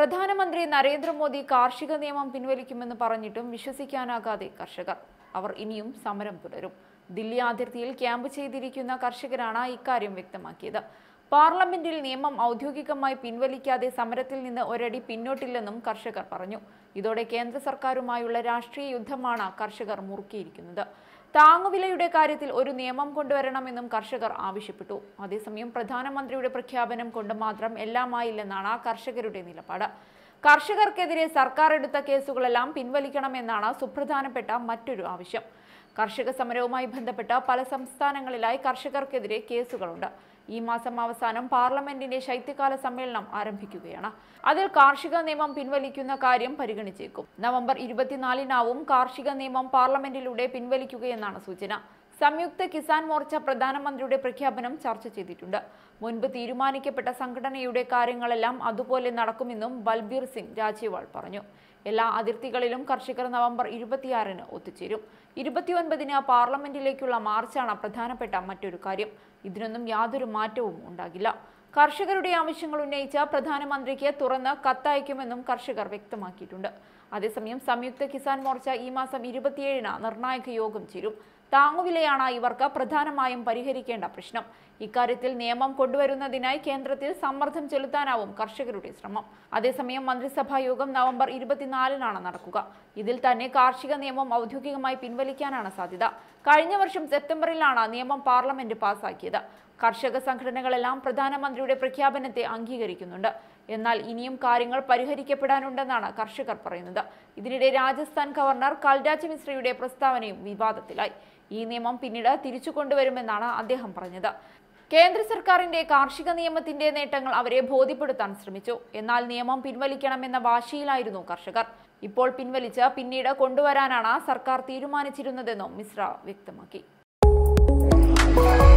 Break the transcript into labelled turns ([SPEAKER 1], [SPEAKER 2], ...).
[SPEAKER 1] പ്രധാനമന്ത്രി നരേന്ദ്രമോദി കാർഷിക നിയമം പിൻവലിക്കുമെന്ന് പറഞ്ഞിട്ടും വിശ്വസിക്കാനാകാതെ കർഷകർ അവർ ഇനിയും സമരം തുടരും ദില്ലി അതിർത്തിയിൽ ക്യാമ്പ് ചെയ്തിരിക്കുന്ന കർഷകരാണ് ഇക്കാര്യം വ്യക്തമാക്കിയത് പാർലമെന്റിൽ നിയമം ഔദ്യോഗികമായി പിൻവലിക്കാതെ സമരത്തിൽ നിന്ന് ഒരടി പിന്നോട്ടില്ലെന്നും കർഷകർ പറഞ്ഞു ഇതോടെ കേന്ദ്ര സർക്കാരുമായുള്ള രാഷ്ട്രീയ യുദ്ധമാണ് കർഷകർ മുറുക്കിയിരിക്കുന്നത് താങ്ങുവിലയുടെ കാര്യത്തിൽ ഒരു നിയമം കൊണ്ടുവരണമെന്നും കർഷകർ ആവശ്യപ്പെട്ടു അതേസമയം പ്രധാനമന്ത്രിയുടെ പ്രഖ്യാപനം കൊണ്ട് മാത്രം എല്ലാമായില്ലെന്നാണ് കർഷകരുടെ നിലപാട് കർഷകർക്കെതിരെ സർക്കാർ എടുത്ത കേസുകളെല്ലാം പിൻവലിക്കണമെന്നാണ് സുപ്രധാനപ്പെട്ട മറ്റൊരു ആവശ്യം കർഷക സമരവുമായി ബന്ധപ്പെട്ട പല സംസ്ഥാനങ്ങളിലായി കർഷകർക്കെതിരെ കേസുകളുണ്ട് ഈ മാസം അവസാനം പാർലമെന്റിന്റെ ശൈത്യകാല സമ്മേളനം ആരംഭിക്കുകയാണ് അതിൽ കാർഷിക നിയമം പിൻവലിക്കുന്ന കാര്യം പരിഗണിച്ചേക്കും നവംബർ ഇരുപത്തിനാലിനാവും കാർഷിക നിയമം പാർലമെന്റിലൂടെ പിൻവലിക്കുകയെന്നാണ് സൂചന സംയുക്ത കിസാൻ മോർച്ച പ്രധാനമന്ത്രിയുടെ പ്രഖ്യാപനം ചർച്ച ചെയ്തിട്ടുണ്ട് മുൻപ് തീരുമാനിക്കപ്പെട്ട സംഘടനയുടെ കാര്യങ്ങളെല്ലാം അതുപോലെ നടക്കുമെന്നും ബൽബീർ സിംഗ് രാജേവാൾ പറഞ്ഞു എല്ലാ അതിർത്തികളിലും കർഷകർ നവംബർ ഇരുപത്തിയാറിന് ഒത്തുചേരും ഇരുപത്തിയൊൻപതിന് പാർലമെന്റിലേക്കുള്ള മാർച്ചാണ് പ്രധാനപ്പെട്ട മറ്റൊരു കാര്യം ഇതിനൊന്നും യാതൊരു മാറ്റവും ഉണ്ടാകില്ല കർഷകരുടെ ആവശ്യങ്ങൾ ഉന്നയിച്ച പ്രധാനമന്ത്രിക്ക് തുറന്ന് കത്തയക്കുമെന്നും കർഷകർ വ്യക്തമാക്കിയിട്ടുണ്ട് അതേസമയം സംയുക്ത കിസാൻ മോർച്ച ഈ മാസം ഇരുപത്തിയേഴിന് നിർണായക യോഗം ചേരും താങ്ങുവിലയാണ് ഇവർക്ക് പ്രധാനമായും പരിഹരിക്കേണ്ട പ്രശ്നം ഇക്കാര്യത്തിൽ നിയമം കൊണ്ടുവരുന്നതിനായി കേന്ദ്രത്തിൽ സമ്മർദ്ദം ചെലുത്താനാവും കർഷകരുടെ ശ്രമം അതേസമയം മന്ത്രിസഭാ യോഗം നവംബർ ഇരുപത്തിനാലിനാണ് നടക്കുക ഇതിൽ തന്നെ കാർഷിക നിയമം ഔദ്യോഗികമായി പിൻവലിക്കാനാണ് സാധ്യത കഴിഞ്ഞ വർഷം സെപ്റ്റംബറിലാണ് നിയമം പാർലമെന്റ് പാസാക്കിയത് കർഷക സംഘടനകളെല്ലാം പ്രധാനമന്ത്രിയുടെ പ്രഖ്യാപനത്തെ അംഗീകരിക്കുന്നുണ്ട് എന്നാൽ ഇനിയും കാര്യങ്ങൾ പരിഹരിക്കപ്പെടാനുണ്ടെന്നാണ് കർഷകർ പറയുന്നത് ഇതിനിടെ രാജസ്ഥാൻ ഗവർണർ കൽരാജ് മിശ്രയുടെ പ്രസ്താവനയും വിവാദത്തിലായി ഈ നിയമം പിന്നീട് തിരിച്ചു കൊണ്ടുവരുമെന്നാണ് അദ്ദേഹം പറഞ്ഞത് കേന്ദ്ര സർക്കാരിന്റെ കാർഷിക നിയമത്തിന്റെ നേട്ടങ്ങൾ അവരെ ബോധ്യപ്പെടുത്താൻ ശ്രമിച്ചു എന്നാൽ നിയമം പിൻവലിക്കണമെന്ന വാശിയിലായിരുന്നു കർഷകർ ഇപ്പോൾ പിൻവലിച്ച് പിന്നീട് കൊണ്ടുവരാനാണ് സർക്കാർ തീരുമാനിച്ചിരുന്നതെന്നും മിശ്ര വ്യക്തമാക്കി